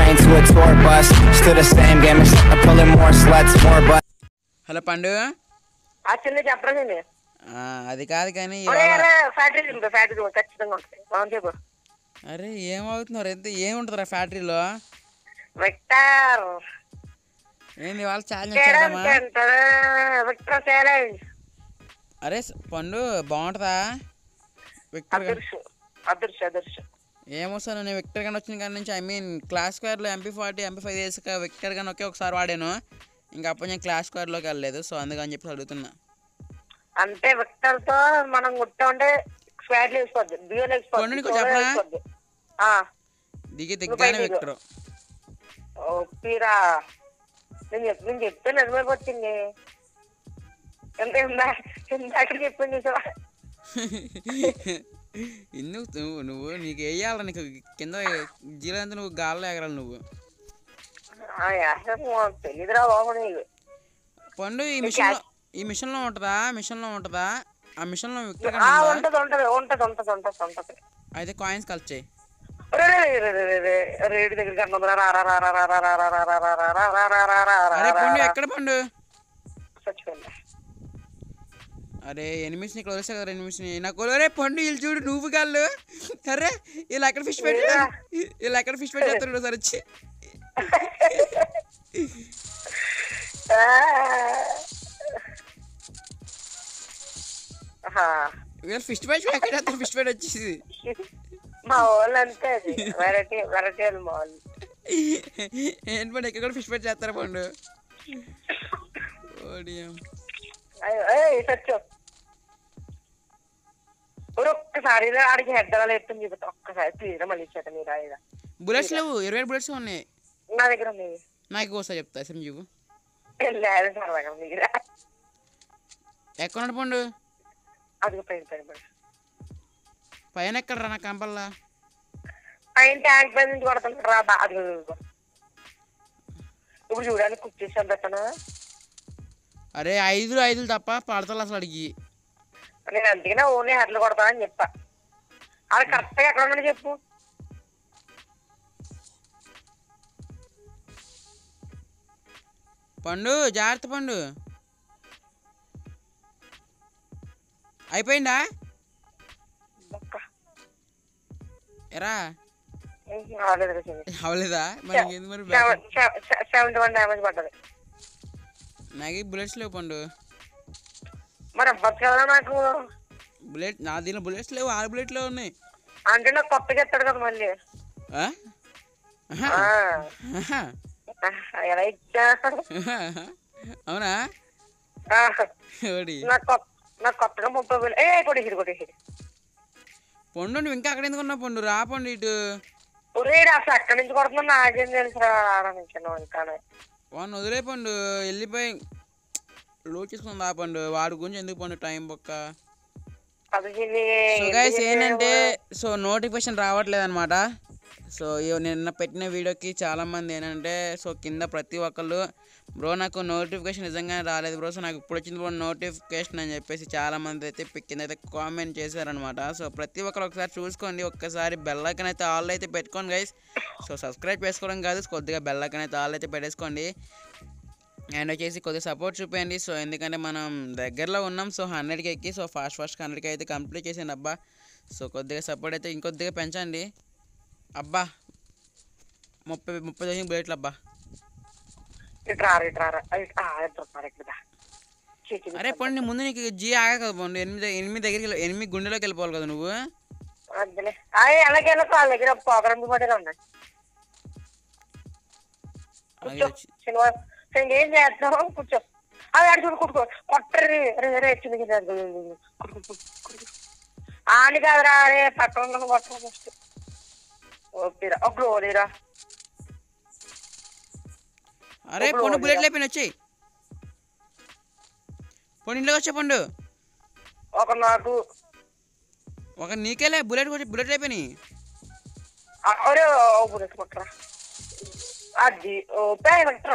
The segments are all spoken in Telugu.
train to a tour bus. Still the same game, except I'm pulling more sluts, more butts. Hello Pandu ఆ చిన్న చెప్పరా నేను ఆ, అది కాదు కానీ ఒరే, ఇవాళ ఒరే, ఫ్యాక్టరీ ఉంటుంది ఫ్యాక్టరీ ఉంది, ఖచ్చితంగా ఉంటుంది అవును చెప్పు అరే ఏమవుతున్నారు ఎంత ఏముంటుందిరా ఫ్యాక్టరీలో విక్టర్ ఏంది వాళ్ళు ఛాలెంజ్ వచ్చాడమ్మా విక్టర్ ఛాలెంజ్ అరే స- పండు బాగుంటుందా విక్టర్ గా- అదృశ్యం అదృశ్యం అదృశ్యం ఏమొస్తాను నేను విక్టర్ గాని వచ్చిన కాడి నుంచి ఐ మీన్ క్లాస్ స్క్వేర్లో ఎంపీ ఫార్టీ ఎంపీ ఫైవ్ చేసాక విక్టర్ గాని ఒకే ఒకసారి వాడాను ఇంకా అప్పుడు నేను క్లాస్ స్క్వేర్లోకి వెళ్ళలేదు సో అందుకని చెప్పి అడుగుతున్నా అంటే విక్టర్ తో మనం గుట్ట ఉంటే స్క్వాడ్ వేసుకోవద్దు బియ్యం పండు నీకు చెప్పనా? వేసుకోవద్దు దిగి నువ్వు దిగ్గానే బయటికి విక్టర్ ఓపిరా నేను చెప్ నేను చెప్తే నిజమైపోతుంది ఎంత ఇందా ఇందాక చెప్పింది చూసావా? ఎందుకు నువ్వు నువ్వు నీకు వేయాలి నీకు కింద జీలో అంతా నువ్వు గాల్లో ఎగరాలి నువ్వు ఆ, యాసము తెలీదురా బాబు నీకు పండు ఈ మిషన్లో ఈ మిషన్లో ఉంటుందా మిషన్లో ఉంటుందా ఆ మిషన్లో విక్టర్ ఆ, గాని ఉందా? ఉంటది ఉంటది ఉంటది ఉంటది ఉంటది ఉంటది అయితే కాయిన్స్ కలెక్ట్ చేయి రే, రే, రే, రే, రే, రే, రేడి దగ్గరికి అన్నం రా, రా, రా, రా, రా, రా, రా, రా, రా, రా, రా, రా, రా, రా, రా, రా, రా, రా, అరే రా, పండు రా. ఎక్కడ పండు చచ్చిపోయింది. అరే ఎనిమిస్ నీకు వదిలేసా కదా ఎనిమిస్ నాకు అరే పండు వీళ్ళు చూడు నువ్వు కాళ్ళు అరే వీళ్ళు ఎక్కడ ఫిష్ పెట్టి వీళ్ళు ఎక్కడ ఫిష్ పెట్టి చేస్తారు సార్ వచ్చి ఆ. ఆహా. వీళ్ళు ఫిష్ పెట్టి ఎక్కడ చేస్తారు ఫిష్ పెట్టి వచ్చేసి మా వాళ్ళు అంతే అది వెరైటీ వెరైటీ వాళ్ళు మా వాళ్ళు ఏంటి పండు ఎక్కడ కూడా ఫిష్ పెట్టి చేస్తారు పండు ఓడియం అయ్యో, ఏయ్, సచ్చు ఊరు ఒక్కసారి ఇలా ఆడికి హెడ్ అలా ఎత్తుంది చెబుతా ఒక్కసారి ప్లీజ్ మళ్ళీ ఇచ్చేట మీరు ఆయన బుల్లెట్స్ లేవు ఇరవై బుల్లెట్స్ ఉన్నాయి నా దగ్గర ఉంది నాకు ఒకసారి చెప్తా ఎస్ఎం జీవు లేదు సార్ దగ్గర ఉంది దగ్గర ఎక్కడ ఉన్నాడు పండు అది పైన పైన పైన పైన ఎక్కడ రా నా కంపల్లా పైన ట్యాంక్ పైన నుంచి కొడుతుంటారు రా బా- అది ఇదిగో. ఇప్పుడు చూడడానికి కుక్ చేసాను పెట్టను అరే ఐదులు ఐదులు తప్ప పడతలు అసలు అడిగి నేను అందుకనే ఓన్లీ హెడ్లు కొడతానని చెప్పా అది కరెక్ట్గా ఎక్కడ ఉన్నాడు చెప్పు పండు జాగ్రత్త పండు అయిపోయిందా బొక్క. ఎరా ఏం రాలేదు కదా చెల్లి. అవలేదా మరి ఇంకేంది మరి సెవెన్ సెవెన్- సె- సెవెంటీ వన్ డ్యామేజ్ పడ్డది నాకు బుల్లెట్స్ లేవు పండు మరి అవ్వచ్చు కదా నాకు బుల్లెట్ నా దీనిలో బుల్లెట్స్ లేవు ఆరు బుల్లెట్లు ఉన్నాయి అంటే నాకు కొత్తగా ఎత్తాడు కదా మళ్ళీ ఆ? ఆహా. ఆ. ఆహా. ఎలా ఇచ్చా అవునా ఆ. ఓడి నాకు కొత్త నాకు కొత్తగా ముప్పై వేలు ఏ కొట్టేసిడు కొట్టేసిడు పండు నువ్వు ఇంకా అక్కడ ఎందుకు ఉన్నావు పండు రా పండు ఇటు ఒరేడు అసలు ఎక్కడి నుంచి కొడుతున్నా నాకేం తెలుసు ఆరంభించాను ఇంకా వాడిని వదిలే పండు వెళ్ళిపోయి లో చేసుకుని రా పండు వాడి గురించి ఎందుకు పండు టైం బొక్క పదిహేను సో గైస్ ఏంటంటే సో నోటిఫికేషన్ రావట్లేదు అనమాట సో ఇగో నిన్న పెట్టిన వీడియోకి చాలా మంది ఏంటంటే సో కింద ప్రతి ఒక్కళ్ళు బ్రో నాకు నోటిఫికేషన్ నిజంగానే రాలేదు బ్రో సో నాకు ఇప్పుడు వచ్చింది బ్రో నోటిఫికేషన్ అని చెప్పేసి చాలా మంది అయితే పి- కింద అయితే కామెంట్ చేశారనమాట సో ప్రతి ఒక్కరు ఒకసారి చూసుకోండి ఒక్కసారి బెల్లైకన్ అయితే ఆల్ అయితే పెట్టుకోండి గైస్ సో సబ్స్క్రైబ్ చేసుకోవడం కాదు కొద్దిగా బెల్లైకన్ అయితే ఆల్ అయితే పెట్టేసుకోండి అండ్ వచ్చేసి కొద్దిగా సపోర్ట్ చూపించండి సో ఎందుకంటే మనం దగ్గరలో ఉన్నాం సో హండ్రెడ్కి ఎక్కి సో ఫాస్ట్ ఫాస్ట్ హండ్రెడ్కి అయితే కంప్లీట్ చేసాను అబ్బా సో కొద్దిగా సపోర్ట్ అయితే ఇంకొద్దిగా పెంచండి అబ్బా ముప్పై ముప్పై తొమ్మిది బుల్లెట్లు అబ్బా ఇట్రా ఇట్రా ఇట్రా ఇక్కడ అరే పండి ముందు నీకు జీ ఆగా కదా పండు ఎనిమిది ఎనిమిది దగ్గరికి వెళ్ళి- ఎనిమిది గుండెలోకి వెళ్ళిపోవాలి కదా నువ్వు వద్దులే అయ్యి అలాగే వెళ్ళకు వాళ్ళ దగ్గర పోకరం పడేలా ఉన్నాయి అలాగే కూర్చో వచ్చి- శనివారం నేను ఏం చేస్తావు కూర్చో అది అడి చూడు కుట్టుకో కొట్టరి రే రే చిన్న చిన్న ఆని కాదురా రే పక్కన కొట్టడం ఫస్ట్ ఓకేరా ఒక ఓడిరా అరే ఇప్పుడు పండు వదిలేరా. బుల్లెట్లు అయిపోయిన వచ్చాయి పండు ఇంట్లోకి వచ్చే పండు ఒక నాకు ఒక నీకేలే బుల్లెట్ వచ్చి బుల్లెట్లు అయిపోయినాయి ఒరే ఓ బుల్లెట్ కొట్టరా అది ఓ ప్యాయ్ కొట్టరా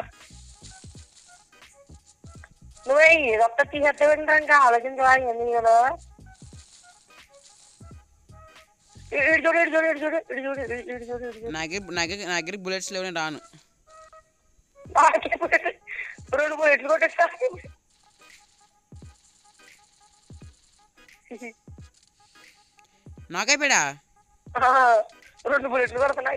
నువ్వే ఇదొక్క తీసేస్తే ఇంకా ఆలోచించవాలి ఎందుకు కదా ఇటు చూడు ఇటు చూడు ఇటు చూడు ఇటు చూడు ఇటు ఇటు చూడు ఇటు చూడు నాకే నాకే నా దగ్గర బుల్లెట్స్ లేవు నేను రాను నాకే రెండు మూడు ఎట్లు కొట్టేస్తా నాకైపోయాడా ఆ, రెండు మూడు ఎట్లు కొడుతున్నాయి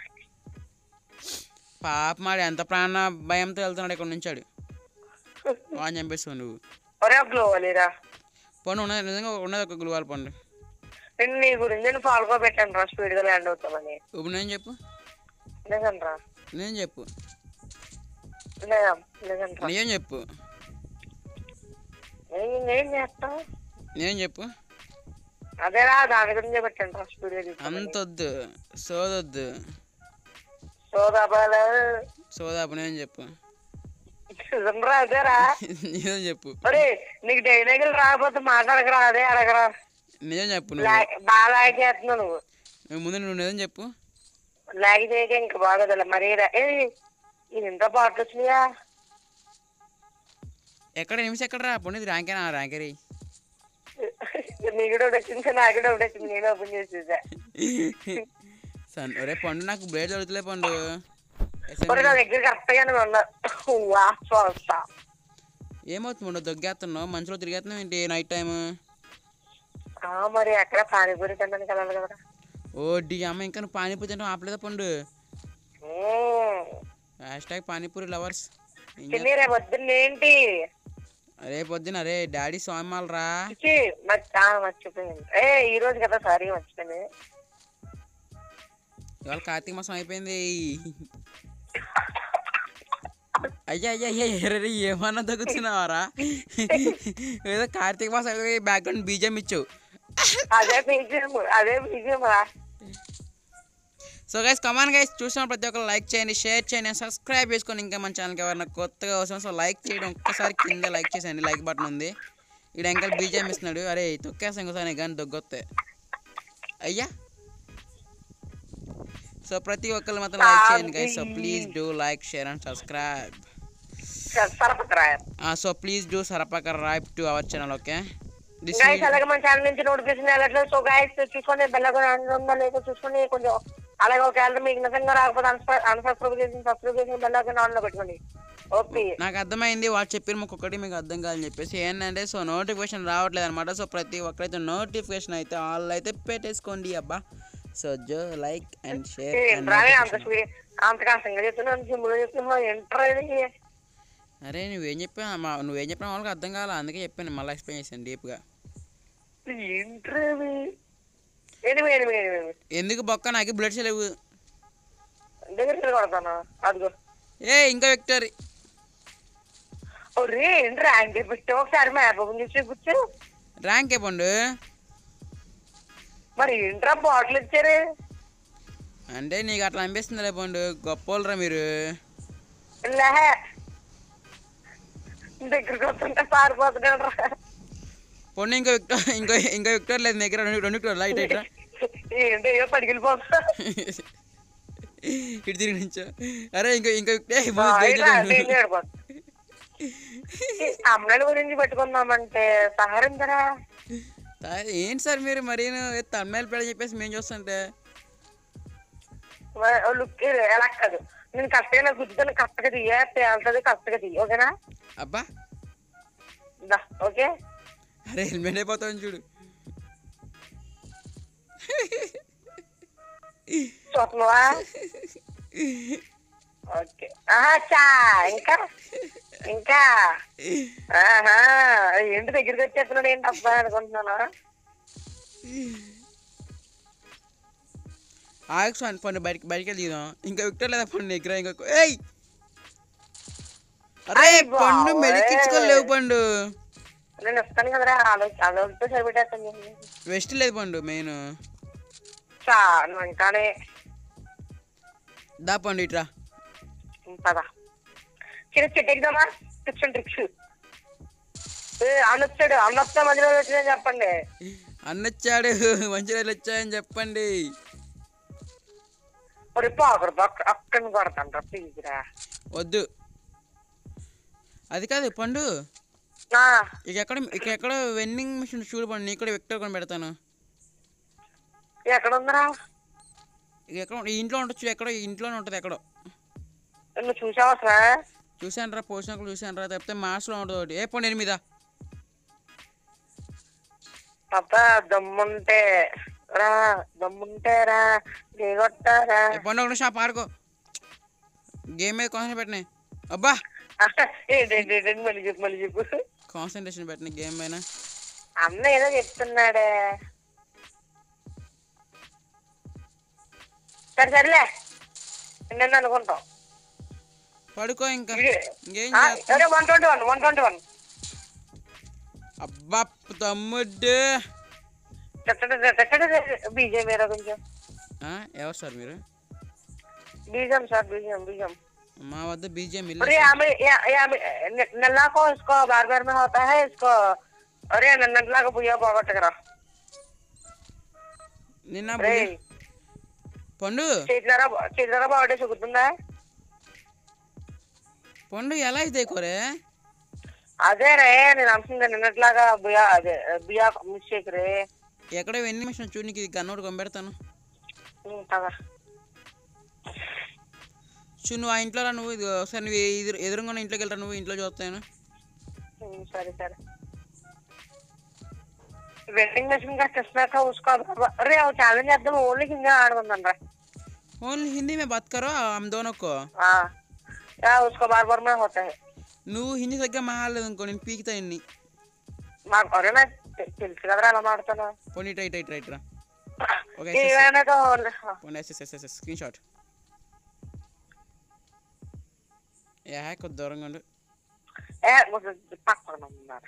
పాప మాడు ఎంత ప్రాణ భయంతో వెళ్తున్నాడు ఇక్కడ నుంచాడు వాడిని చంపేస్తావు నువ్వు ఒరే గ్లో లేరా పండు ఉన్నది నిజంగా ఉన్నది ఒక గురువాల పండు నేను నీ గురించి నేను ఫాల్కో పెట్టాను రా స్పీడ్ గా ల్యాండ్ అవుతామని ఇప్పుడు నేను చెప్పు లేదంట్రా నేను చెప్పు లేదా లేదంట్రా నిజం చెప్పు నేను ఏం చేస్తావు నేను చెప్పు అదేరా దాని గురించే పెట్టాను రా స్పీడ్ గా అంత వద్దు సోదొద్దు సోదాబాలు సోదాపు నేను చెప్పు నిజంరా అదేరా నిజం చెప్పు ఒరే నీకు డైలాగులు రాకపోతే మాట్లాడకరా అదే అడగరా నిజం చెప్పు నువ్వు లా- బాగా లాగ్ చేస్తున్నావు నువ్వు నువ్వు ముందు నువ్వు నిజం చెప్పు లాగ్ చేయక ఇంకా బాగోదల మరి రా- ఏ ఇది ఎంత బాటలు వచ్చినాయా ఎక్కడ నిమిషం ఎక్కడ రా పండు ఇది ర్యాంకేనా ర్యాంకరీ నీకు కూడా ఒకటి వచ్చింది నాకు కూడా ఒకటి వచ్చింది నేను ఓపెన్ చేసి చూసా సన్ ఒరే పండు నాకు బ్లేడ్ దొరుకుతలే పండు ఒరే నా దగ్గర కరెక్ట్ గానే ఉన్నా వా చూస్తా ఏమవుతుంది పండు దొగ్గేస్తున్నావు మంచులో తిరిగేస్తున్నావు ఏంటి నైట్ టైం ఆ, మరి అక్కడ పానీపూరి తినడానికి వెళ్ళాలి కదా ఓ డి అమ్మ ఇంకా నువ్వు పానీపూరి తింటాం ఆపలేదా పండు మ్మ్. హ్యాష్ ట్యాగ్ పానీపూరి లవర్స్ తిని రేపు పొద్దున్న ఏంటి అరే పొద్దున అరే డాడీ స్వామిమాల రా చిచ్చి, మర్చి- ఆ, మర్చిపోయింది ఏ ఈ రోజు కదా సారీ మర్చిపోయింది ఇవాళ కార్తీక మాసం అయిపోయింది అయ్యా అయ్యా అయ్యా ఎర్ర ఏమన్నా తగ్గుతున్నావారా ఏదో కార్తీక మాసం బ్యాక్గ్రౌండ్ బీజం ఇచ్చావు అదే బీజియం అదే బీజియం రా సో గైస్ కమాన్ గైస్ చూసిన ప్రతి ఒక్కరు లైక్ చేయండి షేర్ చేయండి సబ్స్క్రైబ్ చేసుకొని ఇంకా మన ఛానల్కి ఎవరైనా కొత్తగా వస్తాం సో లైక్ చేయడం ఒక్కసారి కింద లైక్ చేసేయండి లైక్ బటన్ ఉంది ఇక్కడ ఎంకల్ బీజేం ఇస్తున్నాడు అరే తొక్కేస్తాం ఇంకోసారి కానీ దొగ్గొస్తే అయ్యా సో ప్రతి ఒక్కరు మాత్రం లైక్ చేయండి guys so please do like share and subscribe సరపత్రా so please do subscribe to our channel okay this guys అలాగే మన ఛానల్ నుంచి నోటిఫికేషన్ వెళ్ళట్లేదు సో గైస్ చూసుకొని బెల్లగా ఉందో లేదో చూసుకొని కొంచెం అలాగే ఒకవేళ మీకు నిజంగా రాకపోతే అన్సబ్స్క్రైబ్ చేసి సబ్స్క్రైబ్ చేసి బెల్లగా ఆన్ లో పెట్టుకోండి ఓకే నాకు అర్థమైంది వాళ్ళు చెప్పిన మాకు ఒక్కటి మీకు అర్థం కాదని చెప్పేసి ఏంటంటే సో నోటిఫికేషన్ రావట్లేదు అనమాట సో ప్రతి ఒక్కరైతే నోటిఫికేషన్ అయితే ఆల్ అయితే పెట్టేసుకోండి అబ్బా so do like and share రాని అంత స్పీ- అంత కష్టంగా చెప్తున్నాను జిమ్లో చెప్తున్నా ఎంటర్ ఇది అరే నువ్వేం చెప్పా మా నువ్వేం చెప్పిన వాళ్ళకి అర్థం కావాలి అందుకే చెప్పాను మళ్ళీ ఎక్స్ప్లెయిన్ చేశాను డీప్గా ఎంటర్ ఎనిమిది ఎనిమిది ఎనిమిది ఎందుకు బొక్క నాకు బ్లడ్ లేవు దగ్గరికి కొడతాను అదిగో ఏ ఇంకా విక్టరీ ఒరే ఏంటి ర్యాంక్ పెట్టి ఒకసారి మ్యాప్ ఓపెన్ చేసి కూర్చో ర్యాంక్ ఏ పండు మరి ఏంట్రా బాటిల్ ఇచ్చారు అంటే నీకు అట్లా అనిపిస్తుందిలే పండు గొప్పోళ్ళరా మీరు లే దగ్గరికి వస్తుంటే పారిపోతున్నాడు రా పండు ఇంకో విక్టర్ ఇంకో ఇంకో విక్టర్ లేదు నీ దగ్గర రెండు రెండు విక్టర్ లైట్ అయిట్రా ఏంటి అయ్యో పడికెళ్ళిపోతా ఇటు తిరిగి నుంచో అరే ఇంకో ఇంకో విక్టర్ అమ్మల గురించి పెట్టుకుందామంటే సహరించరా ఏంటి సార్ మీరు మరి తమిళ పెళ్ళ చెప్పేసి మేము చూస్తుంటే లుక్ ఎలా కాదు నేను కరెక్ట్గా గుర్తుని కరెక్ట్గా తీయ తేలుతుంది కరెక్ట్గా తీయ ఓకేనా అబ్బా దా ఓకే అరే హెల్మెట్ అయిపోతాను చూడు చూస్తున్నావా ఓకే ఆహా చా ఇంకా ఇంకా ఆహా ఏంటి దగ్గరికి వచ్చేస్తున్నాడు ఏంటి అబ్బా అనుకుంటున్నాను ఆగచ్చు అని పండు బయటికి బయటికి వెళ్ళి దిగుదాం ఇంకా విక్టర్ లేదా పండు దగ్గర ఇంకా ఏయ్ అరే అయ్ పండు బాబోయ్. మెలికించుకోలేవు పండు నేను వస్తాను కదరా ఆలోచి ఆలోచితో సరిపెట్టేస్తాను వెస్ట్ లేదు పండు మెయిన్ చా నువ్వు ఇంకానే దా పండు ఇట్రా పదా చిన్న చెట్టు ఎక్కుదామా టిప్స్ అండ్ ట్రిక్స్ అన్నొచ్చాడు అన్నొస్తా మధ్యలో వచ్చిందని చెప్పండి అన్నొచ్చాడు మంచి రోజులు వచ్చాయని చెప్పండి మరి పాకరు పక్క అక్కడ కొడతాను రా ప్లీజ్ రా వద్దు అది కాదు పండు ఆ, ఇక ఎక్కడ ఇక ఎక్కడ వెండింగ్ మిషన్ చూడు పండు నీకు కూడా విక్టర్ కొని పెడతాను ఎక్కడ ఉందిరా ఇక ఎక్కడ ఈ ఇంట్లో ఉండొచ్చు ఎక్కడో ఈ ఇంట్లోనే ఉంటుంది ఎక్కడో నువ్వు చూసావా అసలు చూశాను రా పోషణకులు చూశాను రా తప్పితే మార్క్స్లో ఉంటుంది ఒకటి ఏ పోండి ఎనిమిదా పాప దమ్ముంటే రా దమ్ముంటే రా దిగొట్టారా ఏ పోండి ఒక నిమిషం ఆడుకో గేమ్ మీద కాన్సన్ట్రేట్ పెట్టినాయి అబ్బా ఏంటి మళ్ళీ చెప్పు మళ్ళీ చెప్పు కాన్సన్ట్రేషన్ పెట్టినాయి గేమ్ పైన అన్న ఏదో చెప్తున్నాడే సరే సరేలే నేను అనుకుంటాం పడుకో ఇంకా ఇంకేం ఆ, చేస్తా సరే one twenty one one twenty one అబ్బా తమ్ముడు బీజం వేరే కొంచెం ఆ, ఎవరు సార్ మీరు బీజం సార్ బీజం బీజం మా వద్ద బీజేఎం अरे ఇల్లు यहाँ में यहाँ यहाँ में न- नल्ला को इसको बार बार में होता है इसको अरे न- नल्ला को भैया पकड़ टकरा నిన్న अरे బుల్లి- పండు చేతులారా చేతులారా బాగుంటే చూగుతుందా పండు ఎలా అయితే కోరే అదే రే నేను అంటుంది నిన్నట్లాగా బియా అదే బియా మిస్టేక్ రే ఎక్కడో ఎన్ని నిమిషం చూడు నీకు ఇది గన్నోడు కొంపెడతాను ఉమ్, పద. చూ నువ్వు ఆ ఇంట్లో రా నువ్వు ఇది ఒకసారి నువ్వు ఎదురు ఎదురుగా ఉన్న ఇంట్లోకి వెళ్తా నువ్వు ఇంట్లో చూస్తాను ఉమ్, సరే సరే వెండింగ్ మెషిన్ का चश्मा था उसका अरे वो चैलेंज एकदम ओनली हिंदी आड़बंदन रे ఓన్లీ హిందీ మే బాత్ కరో ఆమె దోనొక్కో हाँ या उसको बार बार में होता है నువ్వు హిందీ సరిగ్గా మాట్లాడలేదు అనుకో నేను పీకుతా ఇన్ని మాకు అరే నాకు తె- తెలుసు కదరా ఎలా మాడుతున్నా పోనీ ఇట్రా ఇట్రా ఇట్రా ఇట్రా ఓకే ఏమైనా పోనీ yes yes yes screenshot ఏ కొద్ది దూరంగా ఉండు ఏ కొంచెం పక్కన ఉన్నారు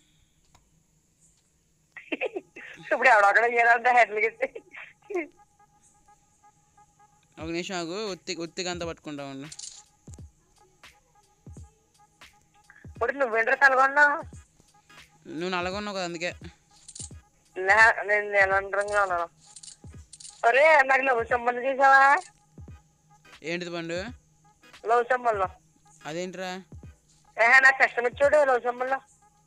ఇప్పుడు ఎవడక్కడ చేయాలంటే హెడ్లకి ఒక నిమిషం ఆగు ఉత్తి ఉత్తిగా అంతా పట్టుకుంటా ఉండు ఇప్పుడు నువ్వు వింటర్ కనుగొన్నా నువ్వు నల్లగొన్నావు కదా అందుకే నేను నిరంతరంగా ఉన్నాను అరే నాకు లవ్ సంబంధం చేసావా ఏంటిది పండు లవ్ సంబంధం అదేంటిరా ఏహే నాకు కష్టం ఇచ్చాడు లవ్ సంబంధం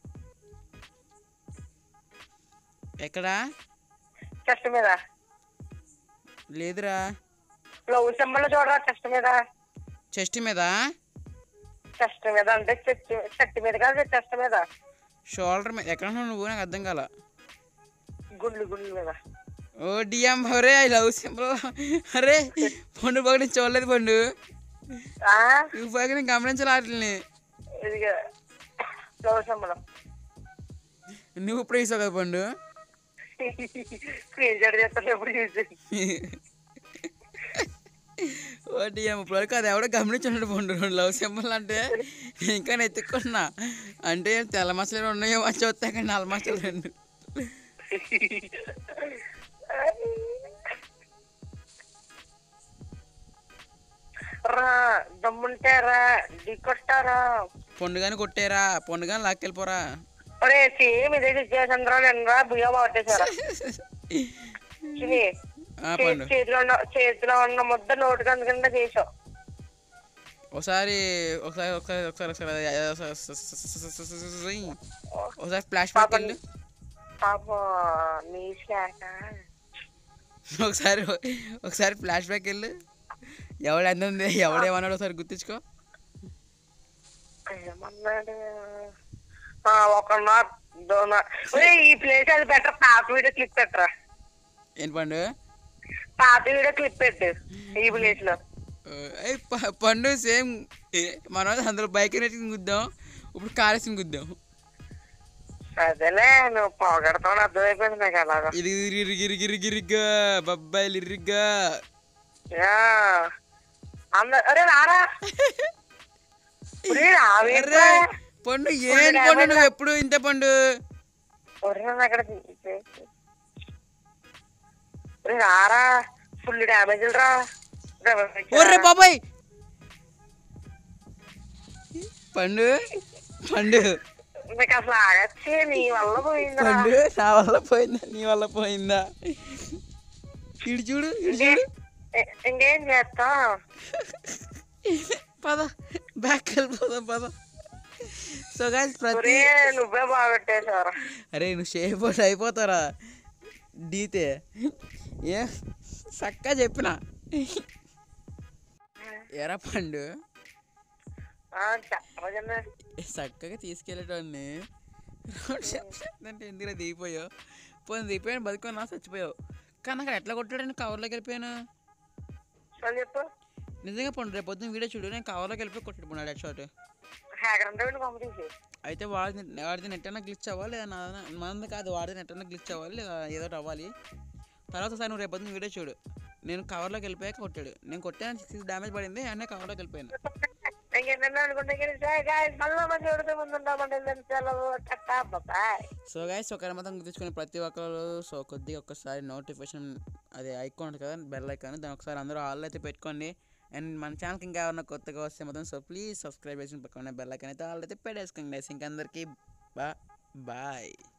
ఎక్కడా కష్టం మీద లేదురా లవ్ సంబంధం చూడరా కష్టం మీద చెస్ట్ మీద కష్టం మీద అంటే చెట్టు చెట్టు మీద కాదు చెట్టు మీద షోల్డర్ మీద ఎక్కడ ఉన్నావు నువ్వు నాకు అర్థం కాల గుండ్లు గుండ్లు మీద ఓ డిఎం అరే ఐ లవ్ సింబల్ అరే పండు బాగా నేను చూడలేదు పండు ఆ నువ్వు బాగా నేను గమనించాలి వాటిని ఇది లవ్ సంబంధం నువ్వు ఇప్పుడు వేసావు కదా పండు స్క్రీన్ షాట్ చేస్తాను ఎప్పుడు చూసి ఓ డిఎం ఇప్పుడు వరకు అది ఎవడో గమనించున్నాడు పండు రెండు లవ్ సింబల్ అంటే నేను ఇంకా నేను ఎత్తుక్కున్నా అంటే తెల్ల మసలు ఉన్నాయో మంచి వస్తాయి కానీ నల్ల మసలు రెండు రా దమ్ముంటే రా దిక్కొట్టారా పండుగాని కొట్టేరా పండుగాని లాక్కెళ్ళిపోరా ఒరే సేమ్ ఇదే సిచ్యువేషన్ రా నేను రా బియ్య పట్టేశారా చిని ఆ, పండు చేతిలో ఉన్న చేతిలో ఉన్న ముద్ద నోటు కింద చేసావు ఒకసారి ఒకసారి ఒకసారి ఒకసారి ఒకసారి ఒకసారి ఫ్లాష్ బ్యాక్ వెళ్ళు పాప నీ శాఖ ఒకసారి ఒకసారి ఫ్లాష్ బ్యాక్ వెళ్ళు ఎవడు అంది ఎవడేమన్నాడు ఒకసారి గుర్తించుకో ఏమన్నాడు ఆ, ఒక నా దోన ఒరే ఈ ప్లేస్ అది బెటర్ పాత వీడియో క్లిప్ పెట్టరా ఏంటి పండు పాత వీడియో క్లిప్ పెట్టు ఈ ప్లేస్ లో ఏయ్ ప- పండు సేమ్ మనం అందులో బైక్ రేటింగ్ గుద్దాం ఇప్పుడు కార్ వేసుకుని గుద్దాం అదేలే నువ్వు పోగొడతావు అర్థమైపోయింది నాకు అలాగా ఇది గిరి గిరి గిరి గిరిగ్గా బబ్బాయిలు ఇరిగ్గా యా. అంద- అరే రారా ఒరే రావేంట్రా? అరే పండు ఏంటి పండు నువ్వు ఎప్పుడు ఇంతే పండు ఒరే నన్ను అక్కడ తీసేయ్. ఒరే రారా ఫుల్ డ్యామేజ్ రా ఒర్రే బాబాయ్ పండు పండు నీకు అసలు ఆగచ్చే నీ వల్ల పోయిందిరా పండు నా వల్ల పోయిందా నీ వల్ల పోయిందా ఇడు చూడు ఇడు చూడు ఇ- ఇంకేం చేస్తా పద బ్యాక్ వెళ్ళిపోదాం పద సో గాయస్ ప్రతి ఒరే నువ్వే బాగొట్టేశారా అరే నువ్వు షేప్ అయిపోతారా డీతే ఏ చక్కగా చెప్పిన ఎరా పండు ఆ, చెప్పరాజన్న చక్కగా తీసుకెళ్ళేటోడిని రోడ్ షాప్ అంటే ఎందుకు దిగిపోయావు పోనీ దిగిపోయాను బతుకున్నా చచ్చిపోయావు కానీ అక్కడ ఎట్లా కొట్టాడని కవర్లోకి వెళ్ళిపోయాను చల్ చెప్పు నిజంగా పండు రేపు పొద్దున్న వీడియో చూడు నేను కవర్లోకి వెళ్ళిపోయి కొట్టాడు పోయినాడు హెడ్ షాట్ హ్యాకర్ అంటే వీడిని పంపించేసి అయితే వాడి వాడిది నెట్ అన్నా గ్లిచ్ అవ్వాలి లేదా నా- మనది కాదు వాడిది నెట్ అన్నా గ్లిచ్ అవ్వాలి లేదా ఏదో ఒకటి అవ్వాలి తర్వాత సార్ నువ్వు రేపు పొద్దున్న వీడియో చూడు నేను కవర్లోకి వెళ్ళిపోయాక కొట్టాడు నేను కొట్టాను సిక్స్ డ్యామేజ్ పడింది అన్నీ కవర్లోకి వెళ్ళిపోయాను ఇంకేంటన్నా అనుకుంటే గాయస్ మళ్ళీ మంచి ఎవరితో ముందు ఉంటామంటే సెలవు టట్టా బాయ్ సో గైస్ ఒక మాత్రం గుర్తుంచుకుని ప్రతి ఒక్కరు సో కొద్దిగా ఒక్కసారి నోటిఫికేషన్ అది ఐకాన్ ఉంటుంది కదా బెల్ ఐకాన్ దాని ఒకసారి అందరూ ఆల్ అయితే పెట్టుకోండి అండ్ మన ఛానల్కి ఇంకా ఎవరైనా కొత్తగా వస్తే మొత్తం సో ప్లీజ్ సబ్స్క్రైబ్ చేసి పక్కన బెల్ ఐకాన్ అయితే ఆల్ అయితే పెట్టేసుకోండి guys. ఇంకా అందరికీ బా బాయ్